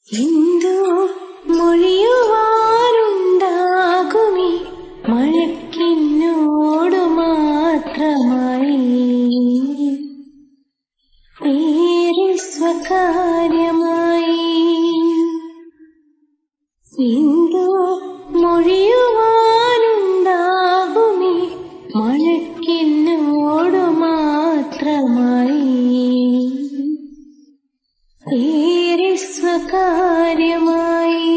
എന്തു മൊഴിയുവാനുണ്ടാകുമി മഴക്കിന്നോടു മാത്രമായി പേരെ സ്വകാര്യമായി എന്തു മൊഴിയുവാനുണ്ടാകുമി മഴക്കിന്നോടു മാത്രമായി ഏറെ സ്വകാര്യമായി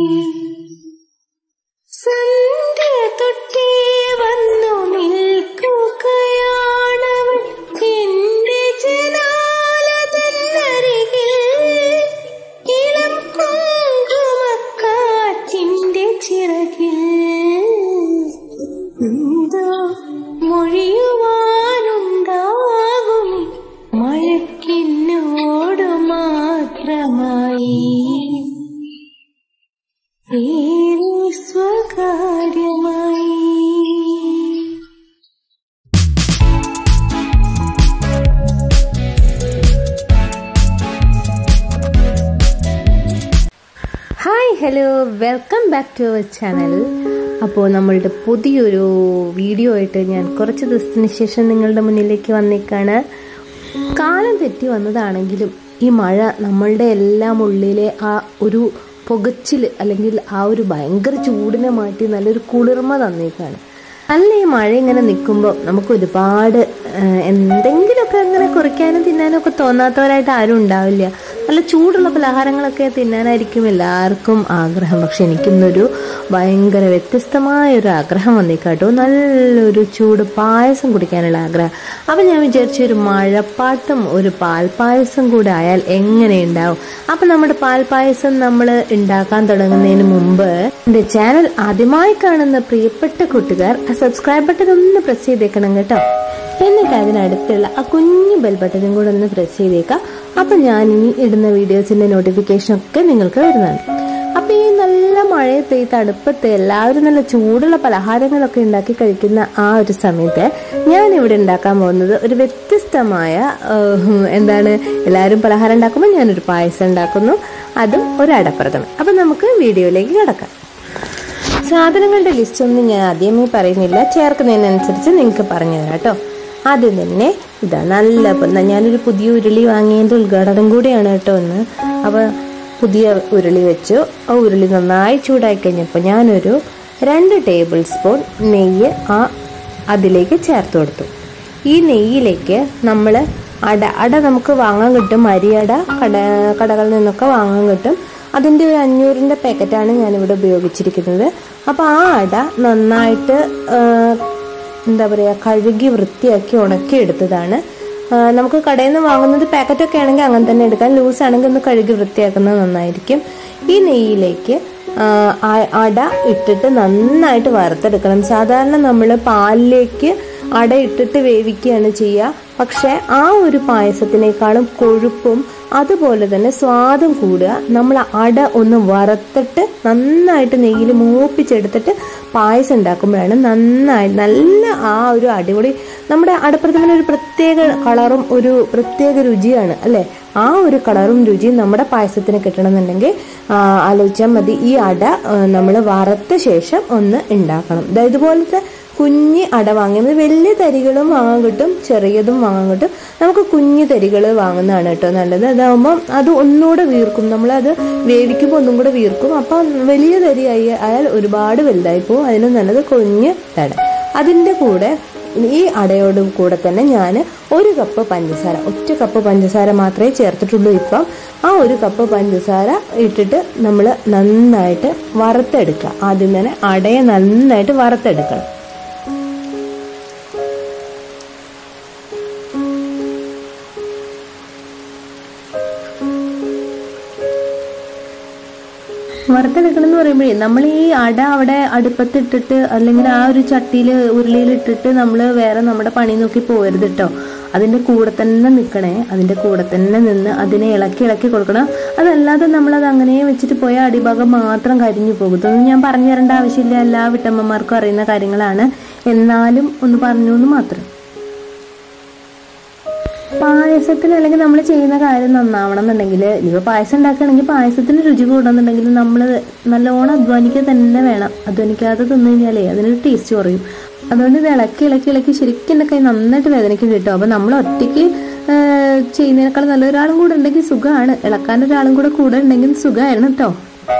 സന്ധ്യ തൊട്ടേ വന്നു നിൽക്കുകയാണവൾ എന്റെ ജനാലതന്നരികിൽ ഇളം കുങ്കുമക്കാറ്റിന്റെ ചിറകിൽ എന്തോ മൊഴിയുവാനുണ്ടാകുമി മഴക്കിന്നോടു മാത്രമായി ഏറെ സ്വകാര്യമായി hi hello welcome back to our channel അപ്പോൾ നമ്മളുടെ പുതിയൊരു വീഡിയോ ആയിട്ട് ഞാൻ കുറച്ച് ദിവസത്തിന് ശേഷം നിങ്ങളുടെ മുന്നിലേക്ക് വന്നേക്കാണ് കാലം തെറ്റി വന്നതാണെങ്കിലും ഈ മഴ നമ്മളുടെ എല്ലാം ഉള്ളിലെ ആ ഒരു പുകച്ചിൽ അല്ലെങ്കിൽ ആ ഒരു ഭയങ്കര ചൂടിനെ മാറ്റി നല്ലൊരു കുളിർമ തന്നേക്കാണ് അല്ല ഈ മഴ ഇങ്ങനെ നിൽക്കുമ്പോൾ നമുക്ക് ഒരുപാട് ആ, എന്തെങ്കിലുമൊക്കെ അങ്ങനെ കുറിക്കാനും തിന്നാനും ഒക്കെ തോന്നാത്തവരായിട്ട് ആരും ഉണ്ടാവില്ല നല്ല ചൂടുള്ള പലഹാരങ്ങളൊക്കെ തിന്നാനായിരിക്കും എല്ലാവർക്കും ആഗ്രഹം പക്ഷെ എനിക്കിന്നൊരു ഭയങ്കര വ്യത്യസ്തമായ ഒരു ആഗ്രഹം വന്നേക്കാട്ടോ നല്ലൊരു ചൂട് പായസം കുടിക്കാനുള്ള ആഗ്രഹം അപ്പം ഞാൻ വിചാരിച്ചു ഒരു മഴപ്പാട്ടും ഒരു പാൽപ്പായസം കൂടെ ആയാൽ എങ്ങനെ ഉണ്ടാവും അപ്പം നമ്മുടെ പാൽപ്പായസം നമ്മൾ ഉണ്ടാക്കാൻ തുടങ്ങുന്നതിന് മുമ്പ് എൻ്റെ ചാനൽ ആദ്യമായി കാണുന്ന പ്രിയപ്പെട്ട കൂട്ടുകാർ ആ സബ്സ്ക്രൈബ് ബട്ടൺ ഒന്ന് പ്രസ് ചെയ്തേക്കണം കേട്ടോ എന്നിട്ട് അതിനടുത്തുള്ള ആ കുഞ്ഞു ബെൽ ബട്ടണും കൂടെ ഒന്ന് പ്രസ് ചെയ്തേക്കാം അപ്പൊ ഞാൻ ഇനി ഇടുന്ന വീഡിയോസിന്റെ നോട്ടിഫിക്കേഷൻ ഒക്കെ നിങ്ങൾക്ക് വരുന്നുണ്ട് അപ്പൊ ഈ നല്ല മഴയത്ത് ഈ തണുപ്പത്ത് എല്ലാവരും നല്ല ചൂടുള്ള പലഹാരങ്ങളൊക്കെ ഉണ്ടാക്കി കഴിക്കുന്ന ആ ഒരു സമയത്ത് ഞാൻ ഇവിടെ ഉണ്ടാക്കാൻ പോകുന്നത് ഒരു വ്യത്യസ്തമായ ഏഹ്, എന്താണ് എല്ലാവരും പലഹാരം ഉണ്ടാക്കുമ്പോൾ ഞാനൊരു പായസം ഉണ്ടാക്കുന്നു അതും ഒരു അടപ്രഥമൻ അപ്പൊ നമുക്ക് വീഡിയോയിലേക്ക് കിടക്കാം സാധനങ്ങളുടെ ലിസ്റ്റ് ഒന്നും ഞാൻ ആദ്യമേ പറയുന്നില്ല ചേർക്കുന്നതിനനുസരിച്ച് നിങ്ങൾക്ക് പറഞ്ഞു തരാം കേട്ടോ ആദ്യം തന്നെ ഇതാ നല്ല ഇപ്പം ദാ ഞാനൊരു പുതിയ ഉരുളി വാങ്ങിയതിൻ്റെ ഉദ്ഘാടനം കൂടിയാണ് കേട്ടോ ഒന്ന് അപ്പോൾ പുതിയ ഉരുളി വെച്ചു ആ ഉരുളി നന്നായി ചൂടായി കഴിഞ്ഞപ്പോൾ ഞാനൊരു രണ്ട് ടേബിൾ സ്പൂൺ നെയ്യ് ആ അതിലേക്ക് ചേർത്ത് കൊടുത്തു ഈ നെയ്യിലേക്ക് നമ്മൾ അട അട നമുക്ക് വാങ്ങാൻ കിട്ടും അരിയട കട കടകളിൽ നിന്നൊക്കെ വാങ്ങാൻ കിട്ടും അതിൻ്റെ ഒരു അഞ്ഞൂറിൻ്റെ പാക്കറ്റാണ് ഞാനിവിടെ ഉപയോഗിച്ചിരിക്കുന്നത് അപ്പോൾ ആ അട നന്നായിട്ട് ആ, എന്താ പറയുക കഴുകി വൃത്തിയാക്കി ഉണക്കി എടുത്തതാണ് ആ, നമുക്ക് കടയിൽ നിന്ന് വാങ്ങുന്നത് പാക്കറ്റൊക്കെ ആണെങ്കിൽ അങ്ങനെ തന്നെ എടുക്കാം ലൂസ് ആണെങ്കിൽ ഒന്ന് കഴുകി വൃത്തിയാക്കുന്നത് നന്നായിരിക്കും ഈ നെയ്യിലേക്ക് ആ, ആ- അട ഇട്ടിട്ട് നന്നായിട്ട് വറുത്തെടുക്കണം സാധാരണ നമ്മൾ പാലിലേക്ക് അട ഇട്ടിട്ട് വേവിക്കുകയാണ് ചെയ്യുക പക്ഷെ ആ ഒരു പായസത്തിനേക്കാളും കൊഴുപ്പും അതുപോലെ തന്നെ സ്വാദും കൂടുക നമ്മൾ അട ഒന്ന് വറുത്തിട്ട് നന്നായിട്ട് നെയ്യിൽ മൂപ്പിച്ചെടുത്തിട്ട് പായസം ഉണ്ടാക്കുമ്പോഴാണ് നന്നായി നല്ല ആ ഒരു അടിപൊളി നമ്മുടെ അടപ്രഥമന് ഒരു പ്രത്യേക കളറും ഒരു പ്രത്യേക രുചിയാണ് അല്ലേ ആ ഒരു കളറും രുചിയും നമ്മുടെ പായസത്തിന് കിട്ടണമെന്നുണ്ടെങ്കിൽ ആ, ആലോചിച്ചാൽ മതി ഈ അട നമ്മൾ വറുത്ത ശേഷം ഒന്ന് ഉണ്ടാക്കണം ദാ ഇതുപോലത്തെ കുഞ്ഞ് അട വാങ്ങിയത് വലിയ തരികളും വാങ്ങാൻ കിട്ടും ചെറിയതും വാങ്ങാൻ കിട്ടും നമുക്ക് കുഞ്ഞു തരികൾ വാങ്ങുന്നതാണ് കേട്ടോ നല്ലത് അതാകുമ്പോൾ അത് ഒന്നുകൂടെ വീർക്കും നമ്മളത് വേവിക്കുമ്പോൾ ഒന്നും കൂടെ വീർക്കും അപ്പം വലിയ തരി ആയി ആയാൽ ഒരുപാട് വലുതായി പോകും അതിന് നല്ലത് കുഞ്ഞ് തട അതിൻ്റെ കൂടെ ഈ അടയോട് കൂടെ തന്നെ ഞാൻ ഒരു കപ്പ് പഞ്ചസാര ഒറ്റ കപ്പ് പഞ്ചസാര മാത്രമേ ചേർത്തിട്ടുള്ളൂ ഇപ്പം ആ ഒരു കപ്പ് പഞ്ചസാര ഇട്ടിട്ട് നമ്മൾ നന്നായിട്ട് വറുത്തെടുക്കുക ആദ്യം തന്നെ അടയെ നന്നായിട്ട് വറുത്തെടുക്കണം വറുത്തെടുക്കണം എന്ന് പറയുമ്പോഴേ നമ്മൾ ഈ അട അവിടെ അടുപ്പത്തിട്ടിട്ട് അല്ലെങ്കിൽ ആ ഒരു ചട്ടിയിൽ ഉരുളിയിൽ ഇട്ടിട്ട് നമ്മൾ വേറെ നമ്മുടെ പണി നോക്കി പോകരുത് കേട്ടോ അതിൻ്റെ കൂടെ തന്നെ നിൽക്കണേ അതിൻ്റെ കൂടെ തന്നെ നിന്ന് അതിനെ ഇളക്കി ഇളക്കി കൊടുക്കണം അതല്ലാതെ നമ്മളത് അങ്ങനെ വെച്ചിട്ട് പോയ അടിഭാഗം മാത്രം കരിഞ്ഞു പോകും ഇതൊന്നും ഞാൻ പറഞ്ഞു തരേണ്ട ആവശ്യമില്ല എല്ലാ വീട്ടമ്മമാർക്കും അറിയുന്ന കാര്യങ്ങളാണ് എന്നാലും ഒന്ന് പറഞ്ഞു എന്ന് മാത്രം പായസത്തിന് അല്ലെങ്കിൽ നമ്മൾ ചെയ്യുന്ന കാര്യം നന്നാവണം എന്നുണ്ടെങ്കിൽ ഇനിയിപ്പോൾ പായസം ഉണ്ടാക്കുകയാണെങ്കിൽ പായസത്തിന് രുചി കൂടണമെന്നുണ്ടെങ്കിൽ നമ്മൾ നല്ലോണം അധ്വാനിക്കുക തന്നെ വേണം അധ്വാനിക്കാതെ തിന്നു കഴിഞ്ഞാലേ അതിനൊരു ടേസ്റ്റ് കുറയും അതുകൊണ്ട് ഇത് ഇളക്കി ഇളക്കി ഇളക്കി ശരിക്കും എൻ്റെ കൈ നന്നായിട്ട് വേദനയ്ക്കും കിട്ടും അപ്പോൾ നമ്മൾ ഒറ്റയ്ക്ക് ചെയ്യുന്നതിനേക്കാൾ നല്ല ഒരാളും കൂടെ ഉണ്ടെങ്കിൽ സുഖമാണ് ഇളക്കാൻ ഒരാളും കൂടെ കൂടെ ഉണ്ടെങ്കിൽ സുഖമായിരുന്നു കേട്ടോ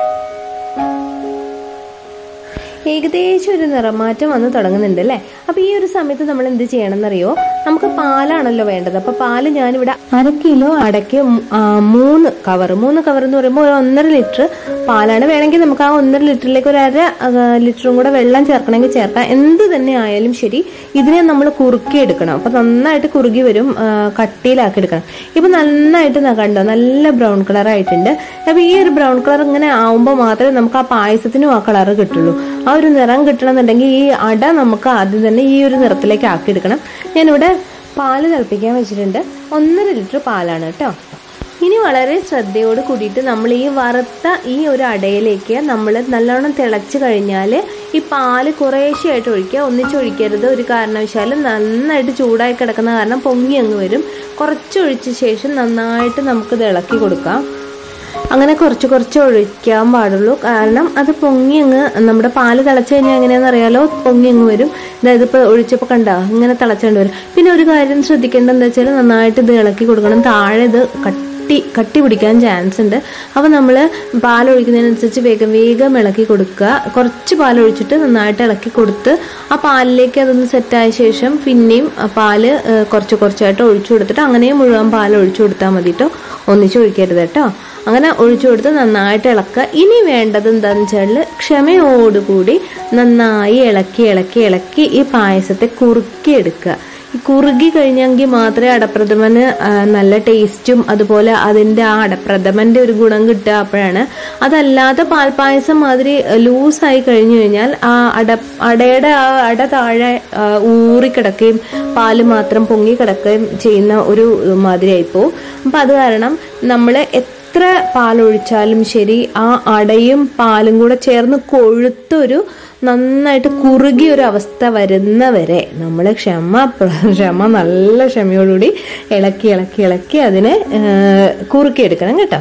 ഏകദേശം ഒരു നിറമാറ്റം വന്ന് തുടങ്ങുന്നുണ്ട് അല്ലേ അപ്പൊ ഈ ഒരു സമയത്ത് നമ്മൾ എന്ത് ചെയ്യണം എന്നറിയോ നമുക്ക് പാലാണല്ലോ വേണ്ടത് അപ്പൊ പാല് ഞാനിവിടെ അര കിലോ അടയ്ക്ക് മൂന്ന് കവർ മൂന്ന് കവർ എന്ന് പറയുമ്പോൾ ഒരു ഒന്നര ലിറ്റർ പാലാണ് വേണമെങ്കിൽ നമുക്ക് ആ ഒന്നര ലിറ്ററിലേക്ക് ഒരു അര ലിറ്ററും കൂടെ വെള്ളം ചേർക്കണമെങ്കിൽ ചേർക്കാം എന്ത് തന്നെ ആയാലും ശരി ഇതിനെ നമ്മൾ കുറുക്കി എടുക്കണം അപ്പൊ നന്നായിട്ട് കുറുകി വരും കട്ടിയിലാക്കി എടുക്കണം ഇപ്പൊ നന്നായിട്ട് കണ്ടോ നല്ല ബ്രൗൺ കളർ ആയിട്ടുണ്ട് അപ്പൊ ഈ ഒരു ബ്രൗൺ കളർ ഇങ്ങനെ ആവുമ്പോൾ മാത്രമേ നമുക്ക് ആ പായസത്തിനും ആ കളർ കിട്ടുള്ളൂ ആ ഒരു നിറം കിട്ടണമെന്നുണ്ടെങ്കിൽ ഈ അട നമുക്ക് ആദ്യം തന്നെ ഈ ഒരു നിറത്തിലേക്ക് ആക്കിയെടുക്കണം ഞാനിവിടെ പാല് തിളപ്പിക്കാൻ വെച്ചിട്ടുണ്ട് ഒന്നര ലിറ്റർ പാലാണ് കേട്ടോ ഇനി വളരെ ശ്രദ്ധയോട് കൂടിയിട്ട് നമ്മൾ ഈ വറുത്ത ഈ ഒരു അടയിലേക്ക് നമ്മൾ നല്ലോണം തിളച്ച് കഴിഞ്ഞാൽ ഈ പാല് കുറേശ്ശെയായിട്ട് ഒഴിക്കുക ഒന്നിച്ചൊഴിക്കരുത് ഒരു കാരണവശാലും നന്നായിട്ട് ചൂടായി കിടക്കുന്ന കാരണം പൊങ്ങി അങ്ങ് വരും കുറച്ചൊഴിച്ച ശേഷം നന്നായിട്ട് നമുക്കിത് ഇളക്കി കൊടുക്കാം അങ്ങനെ കുറച്ച് കുറച്ച് ഒഴിക്കാൻ പാടുള്ളൂ കാരണം അത് പൊങ്ങി അങ്ങ് നമ്മുടെ പാല് തിളച്ച് കഴിഞ്ഞാൽ എങ്ങനെയാണെന്ന് അറിയാലോ പൊങ്ങി അങ്ങ് വരും അതായത് ഇപ്പോൾ ഒഴിച്ചപ്പോൾ കണ്ട ഇങ്ങനെ തിളച്ചുകൊണ്ട് വരും പിന്നെ ഒരു കാര്യം ശ്രദ്ധിക്കേണ്ടത് എന്താ വെച്ചാൽ നന്നായിട്ട് ഇത് ഇളക്കി കൊടുക്കണം താഴെ ഇത് കട്ടി കട്ടി പിടിക്കാൻ ചാൻസ് ഉണ്ട് അപ്പോൾ നമ്മൾ പാലൊഴിക്കുന്നതിനനുസരിച്ച് വേഗം വേഗം ഇളക്കി കൊടുക്കുക കുറച്ച് പാലൊഴിച്ചിട്ട് നന്നായിട്ട് ഇളക്കി കൊടുത്ത് ആ പാലിലേക്ക് അതൊന്ന് സെറ്റായ ശേഷം പിന്നെയും ആ പാല് കുറച്ച് കുറച്ചായിട്ട് ഒഴിച്ചു കൊടുത്തിട്ട് അങ്ങനെയും മുഴുവൻ പാൽ ഒഴിച്ചു കൊടുത്താൽ മതി കേട്ടോ ഒന്നിച്ച് ഒഴിക്കരുത് കേട്ടോ അങ്ങനെ ഒഴിച്ചു കൊടുത്ത് നന്നായിട്ട് ഇളക്കുക ഇനി വേണ്ടത് എന്താണെന്ന് വെച്ചാൽ ക്ഷമയോടുകൂടി നന്നായി ഇളക്കി ഇളക്കി ഇളക്കി ഈ പായസത്തെ കുറുക്കി എടുക്കുക ഈ കുറുകി കഴിഞ്ഞെങ്കിൽ മാത്രമേ അടപ്രഥമന് നല്ല ടേസ്റ്റും അതുപോലെ അതിൻ്റെ ആ അടപ്രഥമൻ്റെ ഒരു ഗുണം കിട്ടുക അപ്പോഴാണ് അതല്ലാതെ പാൽപ്പായസം മാതിരി ലൂസായി കഴിഞ്ഞു കഴിഞ്ഞാൽ ആ അട അടയുടെ ആ അട താഴെ ഊറിക്കിടക്കുകയും പാല് മാത്രം പൊങ്ങി കിടക്കുകയും ചെയ്യുന്ന ഒരു മാതിരിയായിപ്പോവും അപ്പം അത് കാരണം നമ്മൾ എത്ര പാലൊഴിച്ചാലും ശരി ആ അടയും പാലും കൂടെ ചേർന്ന് കൊഴുത്തൊരു നന്നായിട്ട് കുറുകിയ ഒരു അവസ്ഥ വരുന്നവരെ നമ്മൾ ക്ഷമ ക്ഷമ നല്ല ക്ഷമയോടുകൂടി ഇളക്കി ഇളക്കി ഇളക്കി അതിനെ കുറുക്കിയെടുക്കണം കേട്ടോ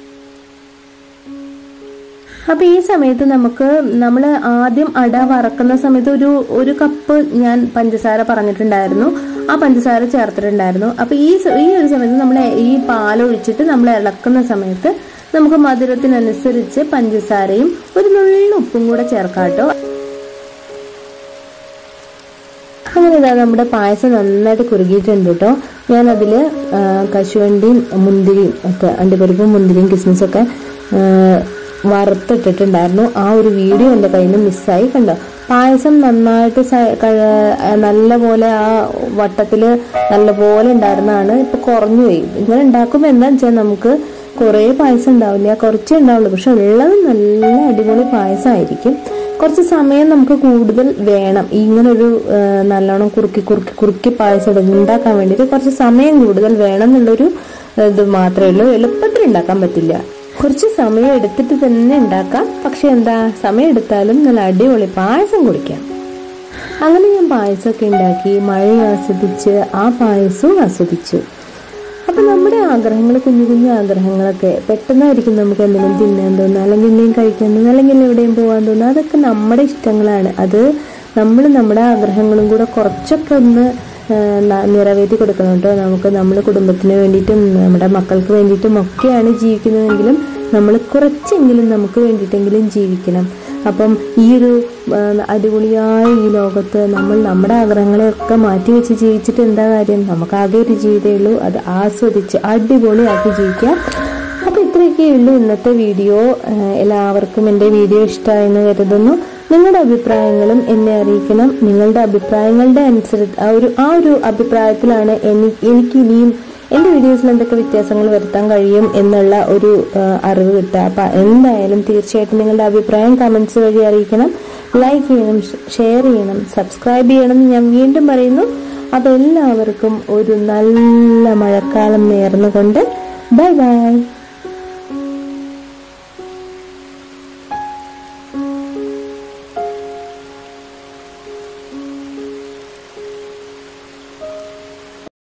അപ്പൊ ഈ സമയത്ത് നമുക്ക് നമ്മൾ ആദ്യം അട വറക്കുന്ന സമയത്ത് ഒരു ഒരു കപ്പ് ഞാൻ പഞ്ചസാര പറഞ്ഞിട്ടുണ്ടായിരുന്നു ആ പഞ്ചസാര ചേർത്തിട്ടുണ്ടായിരുന്നു അപ്പൊ ഈ ഈ ഒരു സമയത്ത് നമ്മൾ ഈ പാലൊഴിച്ചിട്ട് നമ്മൾ ഇളക്കുന്ന സമയത്ത് നമുക്ക് മധുരത്തിനനുസരിച്ച് പഞ്ചസാരയും ഒരു നുള്ളു ഉപ്പും കൂടെ ചേർക്കാം കേട്ടോ അങ്ങനെ ഇതാ നമ്മുടെ പായസം നന്നായിട്ട് കുറുകിയിട്ടുണ്ട് കേട്ടോ ഞാനതിൽ കശുവണ്ടിയും മുന്തിരിയും ഒക്കെ അണ്ടിപ്പരിപ്പും മുന്തിരിയും കിസ്മിസൊക്കെ വറുത്തിട്ടിട്ടുണ്ടായിരുന്നു ആ ഒരു വീഡിയോ എൻ്റെ കയ്യിൽ നിന്ന് മിസ്സായി കണ്ടോ പായസം നന്നായിട്ട് നല്ല പോലെ ആ വട്ടത്തിൽ നല്ല പോലെ ഉണ്ടായിരുന്നതാണ് ഇപ്പൊ കുറഞ്ഞു പോയി ഇങ്ങനെ ഉണ്ടാക്കുമ്പോൾ എന്താണെന്ന് വെച്ചാൽ നമുക്ക് കുറേ പായസം ഉണ്ടാവില്ല കുറച്ചേ ഉണ്ടാവുള്ളൂ പക്ഷെ ഉള്ളത് നല്ല അടിപൊളി പായസമായിരിക്കും കുറച്ച് സമയം നമുക്ക് കൂടുതൽ വേണം ഇങ്ങനെ ഒരു നല്ലോണം കുറുക്കി കുറുക്കി കുറുക്കി പായസം ഉണ്ടാക്കാൻ വേണ്ടിയിട്ട് കുറച്ച് സമയം കൂടുതൽ വേണം എന്നുള്ളൊരു ഇത് മാത്രമേ ഉള്ളൂ എളുപ്പത്തിൽ ഉണ്ടാക്കാൻ പറ്റില്ല കുറച്ച് സമയം എടുത്തിട്ട് തന്നെ ഉണ്ടാക്കാം പക്ഷെ എന്താ സമയം എടുത്താലും നല്ല അടിപൊളി പായസം കുടിക്കാം അങ്ങനെ ഞാൻ പായസമൊക്കെ ഉണ്ടാക്കി മഴ ആസ്വദിച്ച് ആ പായസവും ആസ്വദിച്ചു അപ്പൊ നമ്മുടെ ആഗ്രഹങ്ങൾ കുഞ്ഞു കുഞ്ഞു ആഗ്രഹങ്ങളൊക്കെ പെട്ടെന്നായിരിക്കും നമുക്ക് എന്തെങ്കിലും തിന്നാൻ തോന്നുക അല്ലെങ്കിൽ എന്തെങ്കിലും കഴിക്കാൻ തോന്നുക അല്ലെങ്കിൽ എവിടെയും പോകാൻ തോന്നുക അതൊക്കെ നമ്മുടെ ഇഷ്ടങ്ങളാണ് അത് നമ്മൾ നമ്മുടെ ആഗ്രഹങ്ങളും കൂടെ കുറച്ചൊക്കെ ഒന്ന് നിറവേറ്റി കൊടുക്കണം കേട്ടോ നമുക്ക് നമ്മുടെ കുടുംബത്തിന് വേണ്ടിയിട്ടും നമ്മുടെ മക്കൾക്ക് വേണ്ടിയിട്ടും ഒക്കെയാണ് ജീവിക്കുന്നതെങ്കിലും നമ്മൾ കുറച്ചെങ്കിലും നമുക്ക് വേണ്ടിയിട്ടെങ്കിലും ജീവിക്കണം അപ്പം ഈ ഒരു അടിപൊളിയായ ഈ ലോകത്ത് നമ്മൾ നമ്മുടെ ആഗ്രഹങ്ങളെയൊക്കെ മാറ്റി വെച്ച് ജീവിച്ചിട്ട് എന്താ കാര്യം നമുക്ക് ആകെ ഒരു ജീവിതമേ ഉള്ളൂ അത് ആസ്വദിച്ച് അടിപൊളിയാക്കി ജീവിക്കുക അപ്പോൾ ഇത്രയൊക്കെ ഉള്ളൂ ഇന്നത്തെ വീഡിയോ എല്ലാവർക്കും എൻ്റെ വീഡിയോ ഇഷ്ടമായെന്ന് കരുതുന്നു നിങ്ങളുടെ അഭിപ്രായങ്ങളും എന്നെ അറിയിക്കണം നിങ്ങളുടെ അഭിപ്രായങ്ങളുടെ അനുസരിച്ച് ആ ഒരു ആ ഒരു അഭിപ്രായത്തിലാണ് എനിക്ക് ഇനിയും എൻ്റെ വീഡിയോസിൽ എന്തൊക്കെ വ്യത്യാസങ്ങൾ വരുത്താൻ കഴിയും എന്നുള്ള ഒരു അറിവ് കിട്ടുക അപ്പം എന്തായാലും തീർച്ചയായിട്ടും നിങ്ങളുടെ അഭിപ്രായം കമൻസ് വഴി അറിയിക്കണം ലൈക്ക് ചെയ്യണം ഷെയർ ചെയ്യണം സബ്സ്ക്രൈബ് ചെയ്യണം എന്ന് ഞാൻ വീണ്ടും പറയുന്നു അപ്പോൾ എല്ലാവർക്കും ഒരു നല്ല മഴക്കാലം നേർന്നുകൊണ്ട് ബൈ ബൈ